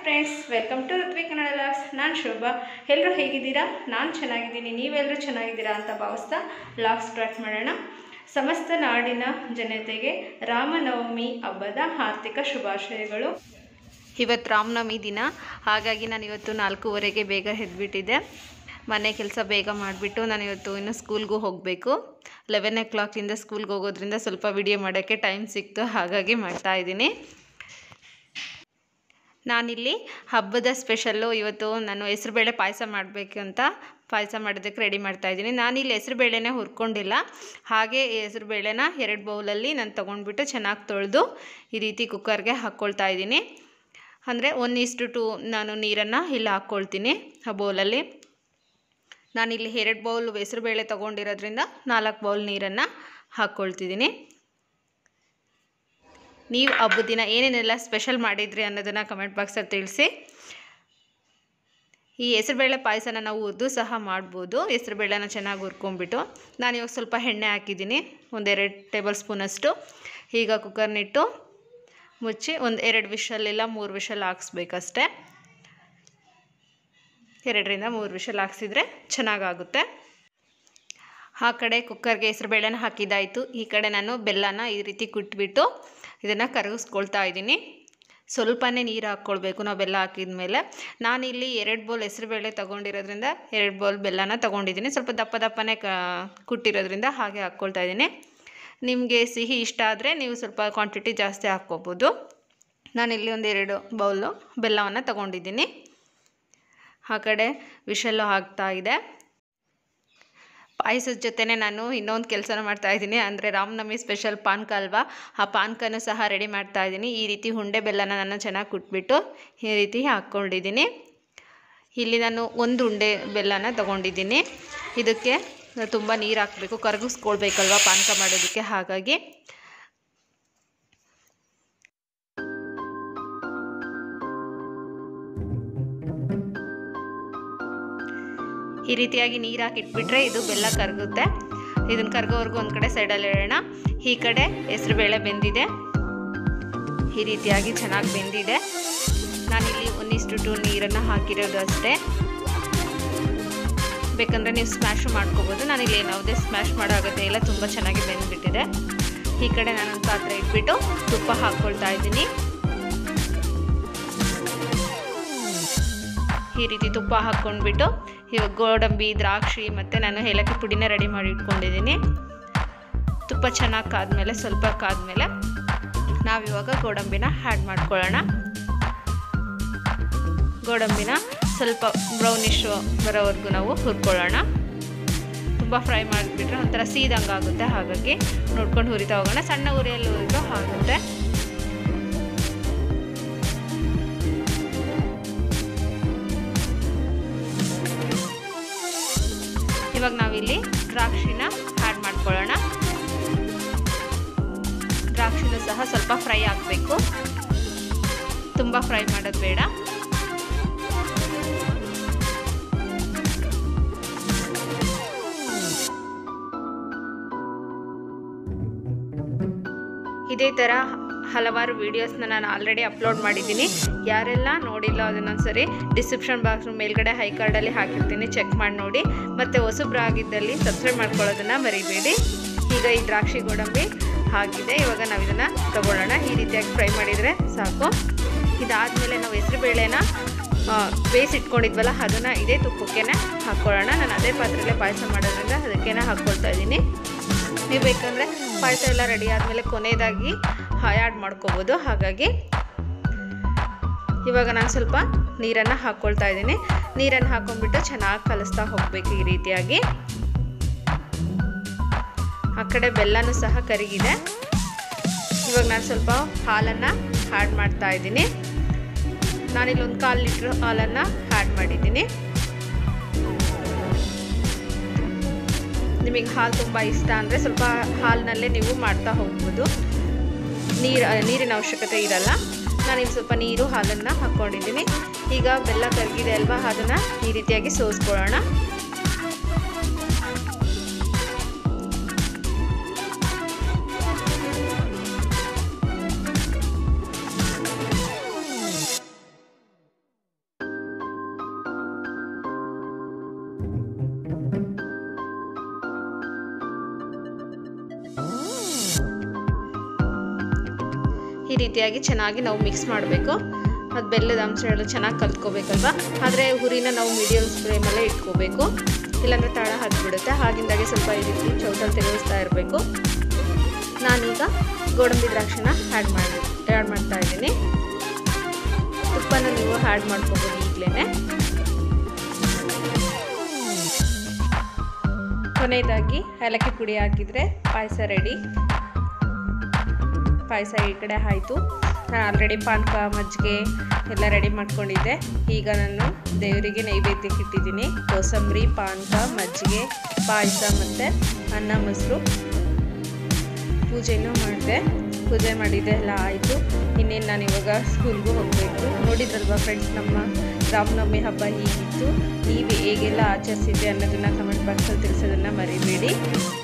friends welcome to Rithvi Kannada logs ನಾನು ಶೋಭಾ ಎಲ್ಲರೂ ಹೇಗಿದ್ದೀರಾ ನಾನು ಚೆನ್ನಾಗಿದ್ದೀನಿ ನೀವೆಲ್ಲರೂ ಚೆನ್ನಾಗಿದ್ದೀರಾ ಅಂತ ಭಾವಿಸ್ತಾ ಲಾಗ್ ಸ್ಟಾರ್ಟ್ ಮಾಡೋಣ ಸಮಸ್ತ ನಾಡಿನ ಜನತೆಗೆ ರಾಮನವಮಿ ಹಬ್ಬದ ಆರ್ಥಿಕ ಶುಭಾಶಯಗಳು ಇವತ್ತು ರಾಮನವಮಿ ದಿನ ಹಾಗಾಗಿ ನಾನು ಇವತ್ತು ನಾಲ್ಕೂವರೆಗೆ ಬೇಗ ಎದ್ಬಿಟ್ಟಿದ್ದೆ ಮನೆ ಕೆಲಸ ಬೇಗ ಮಾಡಿಬಿಟ್ಟು ನಾನು ಇವತ್ತು ಇನ್ನು ಸ್ಕೂಲ್ಗೂ ಹೋಗಬೇಕು ಲೆವೆನ್ ಓ ಕ್ಲಾಕಿಂದ ಸ್ಕೂಲ್ಗೆ ಹೋಗೋದ್ರಿಂದ ಸ್ವಲ್ಪ ವಿಡಿಯೋ ಮಾಡೋಕ್ಕೆ ಟೈಮ್ ಸಿಕ್ತು ಹಾಗಾಗಿ ಮಾಡ್ತಾ ಇದ್ದೀನಿ ನಾನಿಲ್ಲಿ ಹಬ್ಬದ ಸ್ಪೆಷಲ್ಲು ಇವತ್ತು ನಾನು ಹೆಸರುಬೇಳೆ ಪಾಯಸ ಮಾಡಬೇಕು ಅಂತ ಪಾಯಸ ಮಾಡೋದಕ್ಕೆ ರೆಡಿ ಮಾಡ್ತಾ ಇದ್ದೀನಿ ನಾನಿಲ್ಲಿ ಹೆಸರುಬೇಳೆನೇ ಹುರ್ಕೊಂಡಿಲ್ಲ ಹಾಗೆ ಹೆಸರುಬೇಳೆನ ಎರಡು ಬೌಲಲ್ಲಿ ನಾನು ತೊಗೊಂಡ್ಬಿಟ್ಟು ಚೆನ್ನಾಗಿ ತೊಳೆದು ಈ ರೀತಿ ಕುಕ್ಕರ್ಗೆ ಹಾಕ್ಕೊಳ್ತಾ ಇದ್ದೀನಿ ಅಂದರೆ ಒನ್ ಇಸ್ಟು ಟು ನಾನು ನೀರನ್ನು ಇಲ್ಲಿ ಹಾಕ್ಕೊಳ್ತೀನಿ ಆ ಬೌಲಲ್ಲಿ ನಾನಿಲ್ಲಿ ಎರಡು ಬೌಲ್ ಹೆಸರುಬೇಳೆ ತೊಗೊಂಡಿರೋದ್ರಿಂದ ನಾಲ್ಕು ಬೌಲ್ ನೀರನ್ನು ಹಾಕ್ಕೊಳ್ತಿದ್ದೀನಿ ನೀವು ಹಬ್ಬದ ದಿನ ಏನೇನೆಲ್ಲ ಸ್ಪೆಷಲ್ ಮಾಡಿದ್ರಿ ಅನ್ನೋದನ್ನು ಕಮೆಂಟ್ ಬಾಕ್ಸಲ್ಲಿ ತಿಳಿಸಿ ಈ ಹೆಸರುಬೇಳೆ ಪಾಯಸನ ನಾವು ಹುರಿದು ಸಹ ಮಾಡ್ಬೋದು ಹೆಸರುಬೇಳೆನ ಚೆನ್ನಾಗಿ ಹುರ್ಕೊಂಬಿಟ್ಟು ನಾನು ಇವಾಗ ಸ್ವಲ್ಪ ಎಣ್ಣೆ ಹಾಕಿದ್ದೀನಿ ಒಂದೆರಡು ಟೇಬಲ್ ಸ್ಪೂನಷ್ಟು ಈಗ ಕುಕ್ಕರ್ನಿಟ್ಟು ಮುಚ್ಚಿ ಒಂದು ಎರಡು ವಿಷಲ್ಲೆಲ್ಲ ಮೂರು ವಿಷಲ್ ಹಾಕ್ಸ್ಬೇಕಷ್ಟೆ ಎರಡರಿಂದ ಮೂರು ವಿಷಲ್ ಹಾಕ್ಸಿದ್ರೆ ಚೆನ್ನಾಗಾಗುತ್ತೆ ಆ ಕಡೆ ಕುಕ್ಕರ್ಗೆ ಹೆಸರುಬೇಳೆನ ಹಾಕಿದ್ದಾಯಿತು ಈ ಕಡೆ ನಾನು ಬೆಲ್ಲನ ಈ ರೀತಿ ಕುಟ್ಬಿಟ್ಟು ಇದನ್ನು ಕರಗಿಸ್ಕೊಳ್ತಾ ಇದ್ದೀನಿ ಸ್ವಲ್ಪನೇ ನೀರು ಹಾಕ್ಕೊಳ್ಬೇಕು ನಾವು ಬೆಲ್ಲ ಹಾಕಿದ ಮೇಲೆ ನಾನಿಲ್ಲಿ ಎರಡು ಬೌಲ್ ಹೆಸರುಬೇಳೆ ತೊಗೊಂಡಿರೋದ್ರಿಂದ ಎರಡು ಬೌಲ್ ಬೆಲ್ಲನ ತೊಗೊಂಡಿದ್ದೀನಿ ಸ್ವಲ್ಪ ದಪ್ಪ ದಪ್ಪನೇ ಕ ಕುಟ್ಟಿರೋದ್ರಿಂದ ಹಾಗೆ ಹಾಕ್ಕೊಳ್ತಾ ಇದ್ದೀನಿ ನಿಮಗೆ ಸಿಹಿ ಇಷ್ಟ ಆದರೆ ನೀವು ಸ್ವಲ್ಪ ಕ್ವಾಂಟಿಟಿ ಜಾಸ್ತಿ ಹಾಕ್ಕೋಬೋದು ನಾನಿಲ್ಲಿ ಒಂದು ಎರಡು ಬೌಲು ಬೆಲ್ಲವನ್ನು ತೊಗೊಂಡಿದ್ದೀನಿ ಆ ಕಡೆ ವಿಷಲ್ಲು ಆಗ್ತಾ ಇದೆ ಪಾಯಸದ ಜೊತೆನೇ ನಾನು ಇನ್ನೊಂದು ಕೆಲಸನ ಮಾಡ್ತಾಯಿದ್ದೀನಿ ಅಂದರೆ ರಾಮನವಮಿ ಸ್ಪೆಷಲ್ ಪಾನ್ಕ ಅಲ್ವಾ ಆ ಪಾನ್ಕನೂ ಸಹ ರೆಡಿ ಮಾಡ್ತಾಯಿದ್ದೀನಿ ಈ ರೀತಿ ಹುಂಡೆ ಬೆಲ್ಲನ ನಾನು ಚೆನ್ನಾಗಿ ಕುಟ್ಬಿಟ್ಟು ಈ ರೀತಿ ಹಾಕ್ಕೊಂಡಿದ್ದೀನಿ ಇಲ್ಲಿ ನಾನು ಒಂದು ಉಂಡೆ ಬೆಲ್ಲನ ತೊಗೊಂಡಿದ್ದೀನಿ ಇದಕ್ಕೆ ತುಂಬ ನೀರು ಹಾಕಬೇಕು ಕರಗಿಸ್ಕೊಳ್ಬೇಕಲ್ವ ಪಾನಕ ಮಾಡೋದಕ್ಕೆ ಹಾಗಾಗಿ ಈ ರೀತಿಯಾಗಿ ನೀರು ಹಾಕಿಟ್ಬಿಟ್ರೆ ಇದು ಬೆಲ್ಲ ಕರಗುತ್ತೆ ಇದನ್ನು ಕರಗೋವರೆಗೂ ಒಂದು ಕಡೆ ಸೈಡಲ್ಲಿ ಇಡೋಣ ಈ ಕಡೆ ಹೆಸರುಬೇಳೆ ಬೆಂದಿದೆ ಈ ರೀತಿಯಾಗಿ ಚೆನ್ನಾಗಿ ಬೆಂದಿದೆ ನಾನಿಲ್ಲಿ ಒಂದಿಷ್ಟು ಟು ನೀರನ್ನು ಹಾಕಿರೋದು ಅಷ್ಟೇ ಬೇಕಂದರೆ ನೀವು ಸ್ಮ್ಯಾಶು ಮಾಡ್ಕೋಬೋದು ನಾನಿಲ್ಲಿ ಯಾವುದೇ ಸ್ಮ್ಯಾಶ್ ಮಾಡೋ ಅಗತ್ಯ ಇಲ್ಲ ತುಂಬ ಚೆನ್ನಾಗಿ ಬೆಂದ್ಬಿಟ್ಟಿದೆ ಈ ಕಡೆ ನಾನೊಂದು ಪಾತ್ರೆ ಇಟ್ಬಿಟ್ಟು ತುಪ್ಪ ಹಾಕ್ಕೊಳ್ತಾ ಇದ್ದೀನಿ ಈ ರೀತಿ ತುಪ್ಪ ಹಾಕ್ಕೊಂಡ್ಬಿಟ್ಟು ಇವಾಗ ಗೋಡಂಬಿ ದ್ರಾಕ್ಷಿ ಮತ್ತು ನಾನು ಏಲಕ್ಕಿ ಪುಡಿನ ರೆಡಿ ಮಾಡಿ ಇಟ್ಕೊಂಡಿದ್ದೀನಿ ತುಪ್ಪ ಚೆನ್ನಾಗಿ ಕಾದ್ಮೇಲೆ ಸ್ವಲ್ಪ ಕಾದ್ಮೇಲೆ ನಾವಿವಾಗ ಗೋಡಂಬಿನ ಆ್ಯಡ್ ಮಾಡ್ಕೊಳ್ಳೋಣ ಗೋಡಂಬಿನ ಸ್ವಲ್ಪ ಬ್ರೌನಿಶ್ ಬರೋವರೆಗೂ ನಾವು ಹುರ್ಕೊಳ್ಳೋಣ ತುಂಬ ಫ್ರೈ ಮಾಡಿಬಿಟ್ರೆ ಒಂಥರ ಸೀದಂಗೆ ಆಗುತ್ತೆ ಹಾಗಾಗಿ ನೋಡ್ಕೊಂಡು ಹುರಿತಾ ಹೋಗೋಣ ಸಣ್ಣ ಉರಿಯಲ್ಲಿ ಹುರಿದು ಆಗುತ್ತೆ ಇವಾಗ ನಾವಿಲ್ಲಿ ದ್ರಾಕ್ಷಿನ ಆ್ಯಡ್ ಮಾಡ್ಕೊಳ್ಳೋಣ ದ್ರಾಕ್ಷಿನೂ ಸಹ ಸ್ವಲ್ಪ ಫ್ರೈ ಆಗಬೇಕು ತುಂಬ ಫ್ರೈ ಮಾಡೋದು ಬೇಡ ಇದೇ ಥರ ಹಲವಾರು ವೀಡಿಯೋಸ್ನ ನಾನು ಆಲ್ರೆಡಿ ಅಪ್ಲೋಡ್ ಮಾಡಿದ್ದೀನಿ ಯಾರೆಲ್ಲ ನೋಡಿಲ್ಲ ಅದನ್ನೊಂದ್ಸರಿ ಡಿಸ್ಕ್ರಿಪ್ಷನ್ ಬಾಕ್ಸ್ ಮೇಲ್ಗಡೆ ಹೈ ಕಾರ್ಡಲ್ಲಿ ಹಾಕಿರ್ತೀನಿ ಚೆಕ್ ಮಾಡಿ ನೋಡಿ ಮತ್ತು ಹೊಸಬ್ರಾಗಿದ್ದಲ್ಲಿ ಸಬ್ಸ್ಕ್ರೈಬ್ ಮಾಡ್ಕೊಳ್ಳೋದನ್ನು ಮರಿಬೇಡಿ ಈಗ ಈ ದ್ರಾಕ್ಷಿ ಗೋಡಂಬಿ ಆಗಿದೆ ಇವಾಗ ನಾವು ಇದನ್ನು ತಗೊಳ್ಳೋಣ ಈ ರೀತಿಯಾಗಿ ಫ್ರೈ ಮಾಡಿದರೆ ಸಾಕು ಇದಾದಮೇಲೆ ನಾವು ಹೆಸರುಬೇಳೆನ ಬೇಯಿಸಿಟ್ಕೊಂಡಿದ್ವಲ್ಲ ಅದನ್ನು ಇದೇ ತುಪ್ಪಕ್ಕೆ ಹಾಕ್ಕೊಳ್ಳೋಣ ನಾನು ಅದೇ ಪಾತ್ರೆಯಲ್ಲೇ ಪಾಯಸ ಮಾಡೋದ್ರಿಂದ ಅದಕ್ಕೆ ಹಾಕ್ಕೊಳ್ತಾ ಇದ್ದೀನಿ ನೀವು ಬೇಕಂದರೆ ಪಾಯಸ ಎಲ್ಲ ರೆಡಿ ಆದಮೇಲೆ ಕೊನೆಯದಾಗಿ ಆ್ಯಡ್ ಮಾಡ್ಕೋಬೋದು ಹಾಗಾಗಿ ಇವಾಗ ನಾನು ಸ್ವಲ್ಪ ನೀರನ್ನು ಹಾಕ್ಕೊಳ್ತಾ ಇದ್ದೀನಿ ನೀರನ್ನು ಹಾಕ್ಕೊಂಡ್ಬಿಟ್ಟು ಚೆನ್ನಾಗಿ ಕಲಿಸ್ತಾ ಹೋಗಬೇಕು ಈ ರೀತಿಯಾಗಿ ಆ ಕಡೆ ಬೆಲ್ಲನೂ ಸಹ ಕರಿಗಿದೆ ಇವಾಗ ನಾನು ಸ್ವಲ್ಪ ಹಾಲನ್ನು ಆ್ಯಡ್ ಮಾಡ್ತಾ ಇದ್ದೀನಿ ನಾನಿಲ್ಲಿ ಒಂದು ಕಾಲು ಲೀಟ್ರ್ ಹಾಲನ್ನು ಆ್ಯಡ್ ಮಾಡಿದ್ದೀನಿ ನಿಮಗೆ ಹಾಲು ತುಂಬ ಇಷ್ಟ ಅಂದರೆ ಸ್ವಲ್ಪ ಹಾಲಿನಲ್ಲೇ ನೀವು ಮಾಡ್ತಾ ಹೋಗ್ಬೋದು ನೀರು ನೀರಿನ ಅವಶ್ಯಕತೆ ಇರಲ್ಲ ನಾನಿಲ್ಲಿ ಸ್ವಲ್ಪ ನೀರು ಹಾಲನ್ನು ಹಾಕ್ಕೊಂಡಿದ್ದೀನಿ ಈಗ ಬೆಲ್ಲ ಕರಗಿದೆ ಅಲ್ವಾ ಅದನ್ನು ಈ ರೀತಿಯಾಗಿ ಸೋಸ್ಕೊಳ್ಳೋಣ ಈ ರೀತಿಯಾಗಿ ಚೆನ್ನಾಗಿ ನಾವು ಮಿಕ್ಸ್ ಮಾಡಬೇಕು ಅದು ಬೆಲ್ಲದ ಅಂಶ ಎಲ್ಲ ಚೆನ್ನಾಗಿ ಕಲ್ತ್ಕೋಬೇಕಲ್ವ ಆದರೆ ಹುರಿನ ನಾವು ಮೀಡಿಯಮ್ ಫ್ಲೇಮಲ್ಲೇ ಇಟ್ಕೋಬೇಕು ಇಲ್ಲಾಂದರೆ ತಳ ಹತ್ಬಿಡುತ್ತೆ ಹಾಗಿಂದಾಗೆ ಸ್ವಲ್ಪ ಈ ರೀತಿ ಚೌಟಲ್ಲಿ ತಿರುಗಿಸ್ತಾ ಇರಬೇಕು ನಾನೀಗ ಗೋಡಂಬಿ ದ್ರಾಕ್ಷಿನ ಆ್ಯಡ್ ಮಾಡಿ ಆ್ಯಡ್ ಮಾಡ್ತಾ ಇದ್ದೀನಿ ತುಪ್ಪನ ನೀವು ಆ್ಯಡ್ ಮಾಡ್ಕೋಬೋದು ಈಗಲೇ ಕೊನೆಯದಾಗಿ ಏಲಕ್ಕಿ ಪುಡಿ ಹಾಕಿದರೆ ಪಾಯಸ ರೆಡಿ ಪಾಯಸ ಈ ಕಡೆ ಆಯಿತು ನಾನು ಆಲ್ರೆಡಿ ಪಾನಕ ಮಜ್ಜಿಗೆ ಎಲ್ಲ ರೆಡಿ ಮಾಡ್ಕೊಂಡಿದ್ದೆ ಈಗ ನಾನು ದೇವರಿಗೆ ನೈವೇದ್ಯಕ್ಕೆ ಇಟ್ಟಿದ್ದೀನಿ ಕೋಸಂಬರಿ ಪಾನಕ ಮಜ್ಜಿಗೆ ಪಾಯಸ ಮತ್ತು ಅನ್ನ ಮೊಸರು ಪೂಜೆನೂ ಮಾಡಿದೆ ಪೂಜೆ ಮಾಡಿದ್ದೆ ಎಲ್ಲ ಆಯಿತು ಇನ್ನೇನು ನಾನು ಇವಾಗ ಸ್ಕೂಲ್ಗೂ ಹೋಗಬೇಕು ನೋಡಿದ್ರಲ್ವ ಫ್ರೆಂಡ್ಸ್ ನಮ್ಮ ರಾಮನವಮಿ ಹಬ್ಬ ಹೀಗಿತ್ತು ನೀವು ಹೇಗೆಲ್ಲ ಆಚರಿಸಿದ್ರಿ ಅನ್ನೋದನ್ನು ಕಮೆಂಟ್ ಬಾಕ್ಸಲ್ಲಿ ತಿಳಿಸೋದನ್ನು ಮರಿಬೇಡಿ